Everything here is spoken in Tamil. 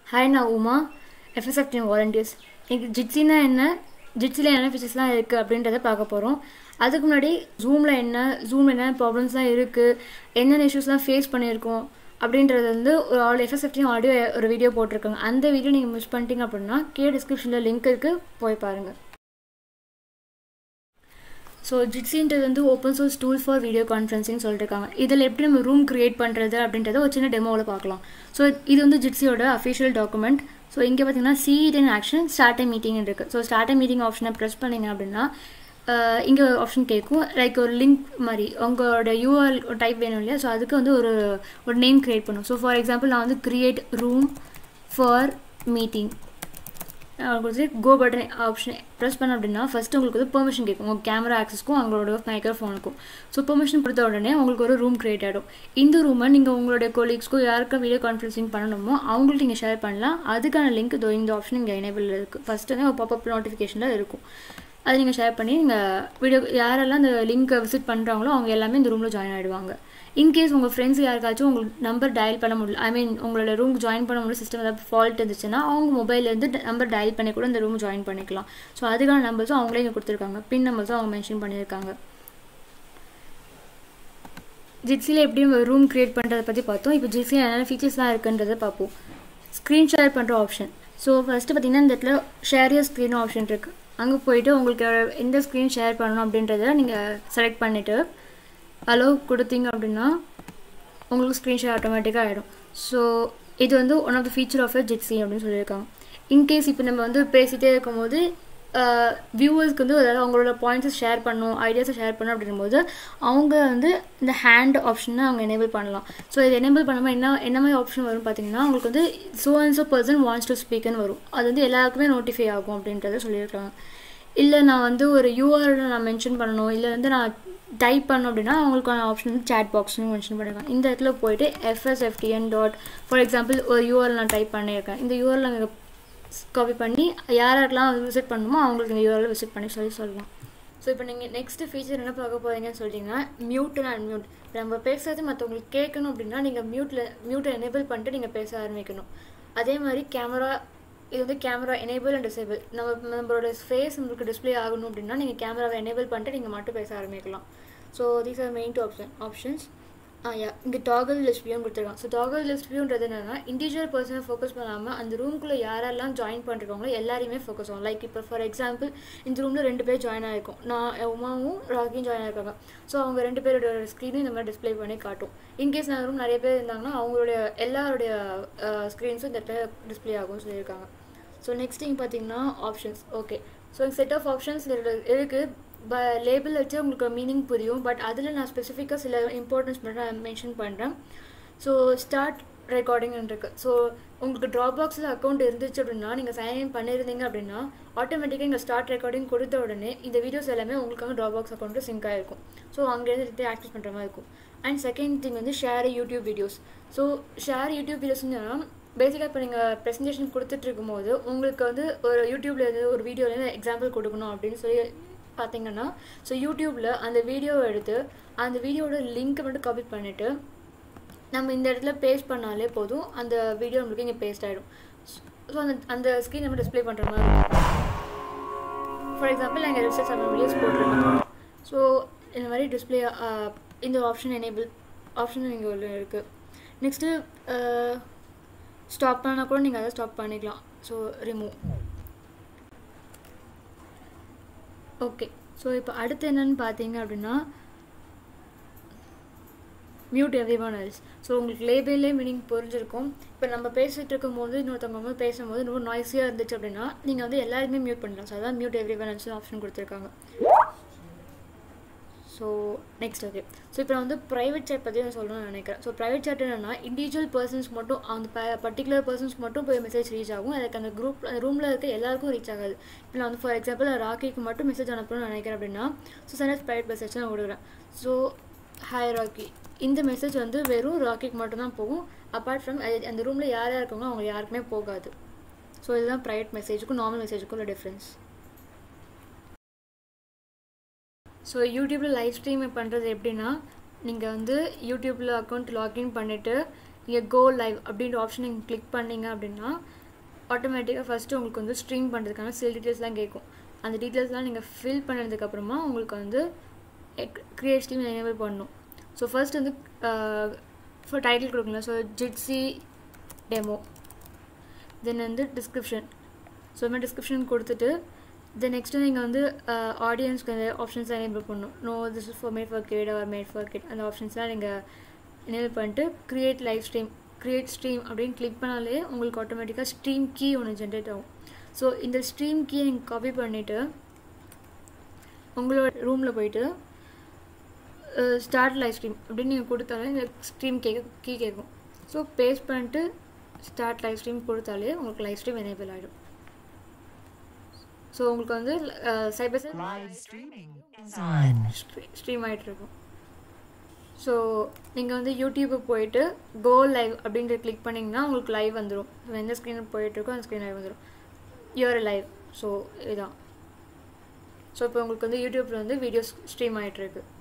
ஹாய் நான் உமா எஃப்எஸ்எஃப் டீம் வாலண்டியர்ஸ் எனக்கு ஜிட்ஸினா என்ன ஜிட்ஸில் என்ன ஃபீச்சர்ஸ்லாம் இருக்குது அப்படின்றத பார்க்க போகிறோம் அதுக்கு முன்னாடி ஜூமில் என்ன ஜூம் என்ன ப்ராப்ளம்ஸ்லாம் இருக்குது என்னென்ன இஷ்யூஸ்லாம் ஃபேஸ் பண்ணியிருக்கோம் அப்படின்றது வந்து ஒரு ஆல் எஃப்எஸ்எஃப்டியும் ஆடியோ ஒரு வீடியோ போட்டிருக்காங்க அந்த வீடியோ நீங்கள் மிஸ் பண்ணிட்டீங்க அப்படின்னா கீழே டிஸ்கிரிப்ஷனில் லிங்க் இருக்குது போய் பாருங்கள் ஸோ ஜிட்ஸின்றது வந்து open source tool for video conferencing சொல்லியிருக்காங்க இதில் எப்படி நம்ம ரூம் க்ரியேட் பண்ணுறது அப்படின்றத ஒரு சின்ன டெமோவில் பார்க்கலாம் ஸோ இது வந்து ஜிட்ஸியோட அஃபிஷியல் டாக்குமெண்ட் ஸோ இங்கே பார்த்தீங்கன்னா seat in action start meeting இருக்குது ஸோ ஸ்டார்ட் மீட்டிங் ஆப்ஷனை ப்ரெஸ் பண்ணிங்க அப்படின்னா இங்கே ஒரு ஆப்ஷன் கேட்கும் லைக் ஒரு லிங்க் மாதிரி உங்களோட யூஆர் டைப் வேணும் இல்லையா ஸோ அதுக்கு வந்து ஒரு ஒரு நேம் க்ரியேட் பண்ணும் ஸோ ஃபார் எக்ஸாம்பிள் நான் வந்து க்ரியேட் ரூம் ஃபார் மீட்டிங் உங்களுக்கு கோ பட்டன் ஆப்ஷன் ப்ரெஸ் பண்ண அப்படின்னா ஃபஸ்ட்டு உங்களுக்கு வந்து பெர்மிஷன் கேட்கும் உங்கள் கேமரா ஆக்சஸ்க்கும் அவங்களோட மைக்ரோஃபோனுக்கும் ஸோ பெர்மிஷன் கொடுத்த உடனே உங்களுக்கு ஒரு ரூம் க்ரியேட் ஆகிடும் இந்த ரூமை நீங்கள் உங்களுடைய கொலீக்ஸ்க்கோ யாருக்கும் வீடியோ கான்ஃபரன்சிங் பண்ணணுமோ அவங்கள்ட்ட நீங்கள் ஷேர் பண்ணலாம் அதுக்கான லிங்க் இதோ இந்த ஆப்ஷன் இங்கே எனேபிள் இருக்குது ஃபஸ்ட்டு வந்து ஒரு பாப்பப் நோட்டிஃபிகேஷனில் இருக்கும் அதை நீங்கள் ஷேர் பண்ணி நீங்கள் வீடியோ யாரெல்லாம் அந்த லிங்க்கை விசிட் பண்ணுறாங்களோ அவங்க எல்லாமே இந்த ரூமில் ஜாயின் ஆகிடுவாங்க இன்கேஸ் உங்கள் ஃப்ரெண்ட்ஸ் யாருக்காச்சும் உங்களுக்கு நம்பர் டயல் பண்ண முடியல ஐ மீன் உங்களோட ரூம் ஜாயின் பண்ண முடியல சிஸ்டம் ஏதாவது ஃபால்ட் இருந்துச்சுன்னா அவங்க மொபைல்லேருந்து நம்பர் டயல் பண்ணி கூட இந்த ரூம் ஜாயின் பண்ணிக்கலாம் ஸோ அதுக்கான நம்பர்ஸும் அவங்களே இங்கே கொடுத்துருக்காங்க பின் நம்பர்ஸும் அவங்க மென்ஷன் பண்ணியிருக்காங்க ஜிட்ஸியில் எப்படி ரூம் க்ரியேட் பண்ணுறதை பற்றி பார்த்தோம் இப்போ ஜிட்ஸியில் என்னென்ன ஃபீச்சர்ஸ்லாம் இருக்குன்றதை பார்ப்போம் ஸ்க்ரீன் ஷேர் பண்ணுற ஆப்ஷன் ஸோ ஃபஸ்ட்டு பார்த்தீங்கன்னா இந்த இடத்துல ஷேர் யர் ஸ்க்ரீன் ஆப்ஷன் இருக்குது அங்கே போயிட்டு உங்களுக்கு எந்த ஸ்க்ரீன் ஷேர் பண்ணணும் அப்படின்றத நீங்கள் செலக்ட் பண்ணிவிட்டு அலோவ் கொடுத்தீங்க அப்படின்னா உங்களுக்கு ஸ்க்ரீன் ஷேர் ஆட்டோமேட்டிக்காக ஆகிடும் ஸோ இது வந்து one of the feature of Jitsi அப்படின்னு சொல்லியிருக்காங்க இன்கேஸ் இப்போ நம்ம வந்து பேசிகிட்டே இருக்கும்போது வியூவர்ஸ்க்கு வந்து அதாவது அவங்களோட பாயிண்ட்ஸை ஷேர் பண்ணணும் ஐடியாஸை ஷேர் பண்ணணும் அப்படின்னும்போது அவங்க வந்து இந்த ஹேண்ட் ஆப்ஷனை அவங்க எனேபிள் பண்ணலாம் ஸோ இது எனேபிள் பண்ணும்போது என்ன என்ன மாதிரி ஆப்ஷன் வரும் பார்த்தீங்கன்னா உங்களுக்கு வந்து so and so person wants to ஸ்பீக்குன்னு வரும் அது வந்து எல்லாருக்குமே நோட்டிஃபை ஆகும் அப்படின்றத சொல்லியிருக்காங்க இல்லை நான் வந்து ஒரு யூஆர்எல் நான் மென்ஷன் பண்ணணும் இல்லை வந்து நான் டைப் பண்ணோம் அப்படின்னா அவங்களுக்கான ஆப்ஷன் வந்து சேட் பாக்ஸ்னு மென்ஷன் பண்ணியிருக்காங்க இந்த இடத்துல போயிட்டு எஃப்எஸ்எஃப்டிஎன் டாட் ஃபார் எக்ஸாம்பிள் ஒரு யூஆர்எல் நான் டைப் பண்ணியிருக்கேன் இந்த யூஆர்எல் நாங்கள் காப்பி பண்ணி யாரெல்லாம் விசிட் பண்ணணுமோ அவங்களுக்கு இந்த யூஆர்எல் விசிட் பண்ணி சொல்லி சொல்லலாம் ஸோ இப்போ நீங்கள் நெக்ஸ்ட் ஃபீச்சர் என்ன பார்க்க போகிறீங்கன்னு சொல்லிட்டீங்கன்னா மியூட் அண்ட் அன்மியூட் நம்ம பேசுறது மற்றவங்களுக்கு கேட்கணும் அப்படின்னா நீங்கள் மியூட்டில் மியூட்டை எனேபிள் பண்ணிட்டு நீங்கள் பேச ஆரம்பிக்கணும் அதே மாதிரி கேமரா இது வந்து கேமரா எனேபிள் அண்ட் டிசேபிள் நம்ம நம்மளோட ஃபேஸ் உங்களுக்கு டிஸ்பிளே ஆகணும் அப்படின்னா நீங்கள் கேமராவை எனேபிள் பண்ணிட்டு நீங்கள் மட்டும் பேச ஆரம்பிக்கலாம் so these are main two option options ah yeah இங்கே டாகல் லிஸ்ட் வியூன்னு கொடுத்துருக்காங்க ஸோ டாகல் லிஸ்ட் வியூன்றது என்னென்னா இண்டிவிஜுவல் பர்சனை ஃபோக்கஸ் பண்ணாமல் அந்த ரூம்குள்ளே யாரெல்லாம் ஜாயின் பண்ணுறாங்களோ எல்லாரையுமே ஃபோக்கஸ் ஆகும் லைக் இப்போ ஃபார் எக்ஸாம்பிள் இந்த ரூமில் ரெண்டு பேர் ஜாயின் ஆகிருக்கும் நான் உமாவும் ராகியும் ஜாயின் ஆகிருக்காங்க ஸோ அவங்க ரெண்டு பேரோட ஸ்க்ரீனும் இந்த மாதிரி டிஸ்பிளே பண்ணி காட்டும் இன்கேஸ் நான் ரூம் நிறைய பேர் இருந்தாங்கன்னா அவங்களுடைய எல்லாருடைய ஸ்க்ரீன்ஸும் இந்த இடத்துல டிஸ்பிளே ஆகும்னு சொல்லியிருக்காங்க ஸோ நெக்ஸ்ட் திங் பார்த்தீங்கன்னா options okay so set of options இருக்குது ப லேபிள் வச்சு உங்களுக்கு மீனிங் புரியும் பட் அதில் நான் ஸ்பெசிஃபிக்காக சில இம்பார்ட்டன்ஸ் மட்டும் நான் மென்ஷன் பண்ணுறேன் ஸோ ஸ்டார்ட் ரெக்கார்டிங் இருக்குது ஸோ உங்களுக்கு ட்ராப் பாக்ஸில் அக்கௌண்ட் இருந்துச்சு அப்படின்னா நீங்கள் சைன்இன் பண்ணியிருந்தீங்க அப்படின்னா ஆட்டோமேட்டிக்காக இங்கே ஸ்டார்ட் ரெக்கார்டிங் கொடுத்த உடனே இந்த வீடியோஸ் எல்லாமே உங்களுக்காக ட்ராப் பாக்ஸ் அக்கௌண்ட்டு சிங்க் ஆகிருக்கும் ஸோ அங்கேருந்து ஆக்சஸ் பண்ணுற மாதிரி இருக்கும் அண்ட் செகண்ட் திங் வந்து share YouTube videos so share YouTube வீடியோஸ்னால் பேசிக்காக இப்போ நீங்கள் ப்ரெசன்டேஷன் கொடுத்துட்டு இருக்கும்போது உங்களுக்கு வந்து ஒரு யூடியூப்ல இருந்து ஒரு வீடியோலேருந்து எக்ஸாம்பிள் கொடுக்கணும் அப்படின்னு சொல்லி பார்த்தீங்கன்னா ஸோ யூடியூப்பில் அந்த வீடியோவை எடுத்து அந்த வீடியோட லிங்க்கை மட்டும் காப்பி பண்ணிவிட்டு நம்ம இந்த இடத்துல பேஸ்ட் பண்ணாலே போதும் அந்த வீடியோ நம்மளுக்கு இங்கே பேஸ்ட் ஆகிடும் ஸோ அந்த அந்த ஸ்க்ரீன் நம்ம டிஸ்பிளே பண்ணுற மாதிரி இருக்கும் ஃபார் எக்ஸாம்பிள் நாங்கள் ரிசர்ச் செவன் வீடியோஸ் போட்டிருக்கோம் ஸோ இந்த மாதிரி டிஸ்பிளே இந்த ஆப்ஷன் எனேபிள் ஆப்ஷன் இங்கே உள்ள இருக்குது நெக்ஸ்ட்டு ஸ்டாப் பண்ணால் கூட நீங்கள் அதை ஸ்டாப் பண்ணிக்கலாம் ஸோ ரிமூவ் ஓகே ஸோ இப்போ அடுத்து என்னென்னு பார்த்தீங்க அப்படின்னா mute everyone else so உங்களுக்கு லேபிளே மீனிங் புரிஞ்சிருக்கும் இப்போ நம்ம பேசிகிட்டு இருக்கும்போது இன்னொருத்தவங்க வந்து பேசும்போது ரொம்ப நாய்ஸியாக இருந்துச்சு அப்படின்னா நீங்கள் வந்து எல்லாருமே மியூட் பண்ணலாம் ஸோ அதான் mute everyone else option கொடுத்துருக்காங்க ஸோ நெக்ஸ்ட் ஓகே ஸோ இப்போ நான் வந்து ப்ரைவேட் சேட் பற்றி நான் சொல்லணும்னு நினைக்கிறேன் ஸோ ப்ரைவேட் சேட் என்னென்னா இண்டிவிஜுவல் பர்சன்ஸ் மட்டும் அந்த ப பர்டிகுலர் பர்சன்ஸ் மட்டும் போய் மெசேஜ் ரீச் ஆகும் அதுக்கு அந்த குரூப் அந்த ரூமில் இருக்க எல்லாருக்கும் ரீச் ஆகாது இப்போ நான் வந்து ஃபார் எக்ஸாம்பிள் ராக்கிக்கு மட்டும் மெசேஜ் அனுப்பணும்னு நினைக்கிறேன் அப்படின்னா ஸோ சனஸ் ப்ரைவேட் மெசேஜ் நான் கொடுக்குறேன் ஸோ ஹாய் ராக்கி இந்த மெசேஜ் வந்து வெறும் ராக்கிக்கு மட்டும்தான் போகும் அப்பார்ட் ஃப்ரம் அந்த ரூமில் யார் யார் இருக்காங்களோ அவங்க யாருக்குமே போகாது ஸோ இதுதான் ப்ரைவேட் மெசேஜுக்கும் நார்மல் மெசேஜுக்கும் உள்ள டிஃப்ரென்ஸ் ஸோ யூடியூப்பில் லைவ் ஸ்ட்ரீம் பண்ணுறது எப்படின்னா நீங்கள் வந்து யூடியூப்பில் அக்கௌண்ட் லாக்இன் பண்ணிவிட்டு நீங்கள் கோ லைவ் அப்படின்ற ஆப்ஷன் நீங்கள் கிளிக் பண்ணீங்க அப்படின்னா ஆட்டோமேட்டிக்காக ஃபஸ்ட்டு உங்களுக்கு வந்து ஸ்ட்ரீம் பண்ணுறதுக்கான சில டீட்டெயில்ஸ்லாம் கேட்கும் அந்த டீட்டெயில்ஸ்லாம் நீங்கள் ஃபில் பண்ணதுக்கப்புறமா உங்களுக்கு வந்து க்ரியேட் ஸ்ட்ரீம் எனேபிள் பண்ணணும் ஸோ ஃபர்ஸ்ட் வந்து இப்போ டைட்டில் கொடுக்கணும் ஸோ ஜிட்ஸி டெமோ தென் வந்து டிஸ்கிரிப்ஷன் ஸோ இது மாதிரி டிஸ்கிரிப்ஷன் கொடுத்துட்டு தென் நெக்ஸ்ட்டு நீங்கள் வந்து ஆடியன்ஸ்க்கு அந்த ஆப்ஷன்ஸ் எனேபிள் பண்ணணும் no this is for made for kid or made for kid அந்த ஆப்ஷன்ஸ்லாம் நீங்கள் எனேபிள் பண்ணிட்டு create live stream create stream அப்படின்னு கிளிக் பண்ணாலே உங்களுக்கு ஆட்டோமேட்டிக்காக ஸ்ட்ரீம் கீ ஒன்று ஜென்ரேட் ஆகும் ஸோ இந்த ஸ்ட்ரீம் கீ நீங்கள் காப்பி பண்ணிவிட்டு உங்களோட ரூமில் போயிட்டு ஸ்டார்ட் லைவ் ஸ்ட்ரீம் அப்படின்னு நீங்கள் கொடுத்தாலே இந்த ஸ்ட்ரீம் கேட்க கீ கேட்கும் ஸோ பேஸ்ட் பண்ணிட்டு ஸ்டார்ட் லைவ் ஸ்ட்ரீம் கொடுத்தாலே உங்களுக்கு லைவ் ஸ்ட்ரீம் எனேபிள் ஆகிடும் ஸோ உங்களுக்கு வந்து cyber Live streaming is on. Stream ஆகிட்டு இருக்கும் ஸோ நீங்கள் வந்து யூடியூபுக்கு போயிட்டு கோ லைவ் அப்படின்ற கிளிக் பண்ணிங்கன்னா உங்களுக்கு லைவ் வந்துடும் எந்த ஸ்க்ரீனுக்கு போயிட்டுருக்கோ அந்த ஸ்க்ரீன் லைவ் வந்துடும் யூஆர் லைவ் ஸோ இதுதான் ஸோ இப்போ உங்களுக்கு வந்து யூடியூப்பில் வந்து வீடியோஸ் ஸ்ட்ரீம் ஆகிட்டு இருக்கு